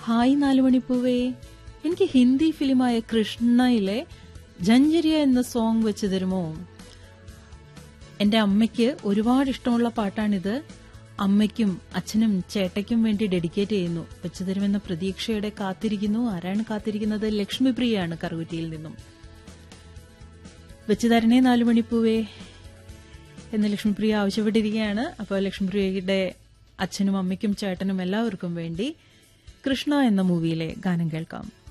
hi നാലുമണിപ്പൂവേ എനിക്ക് ഹിന്ദി ഫിലിമായ കൃഷ്ണയിലെ ജഞ്ചരിയ എന്ന song വെച്ച് തരുമോ എന്റെ അമ്മയ്ക്ക് ഒരുപാട് ഇഷ്ടമുള്ള പാട്ടാണിത് അമ്മയ്ക്കും അച്ഛനും ചേട്ടയ്ക്കും വേണ്ടി ഡെഡിക്കേറ്റ് ചെയ്യുന്നു വെച്ചു തരുമെന്ന പ്രതീക്ഷയോടെ കാത്തിരിക്കുന്നു ആരാണ് കാത്തിരിക്കുന്നത് ലക്ഷ്മിപ്രിയയാണ് കറുകുറ്റിയിൽ നിന്നും വെച്ചു തരണേ നാലുമണിപ്പൂവേ എന്ന് ലക്ഷ്മിപ്രിയ ആവശ്യപ്പെട്ടിരിക്കുകയാണ് അപ്പോൾ ലക്ഷ്മിപ്രിയയുടെ അച്ഛനും അമ്മയ്ക്കും ചേട്ടനും എല്ലാവർക്കും വേണ്ടി കൃഷ്ണ എന്ന മൂവിയിലെ ഗാനം കേൾക്കാം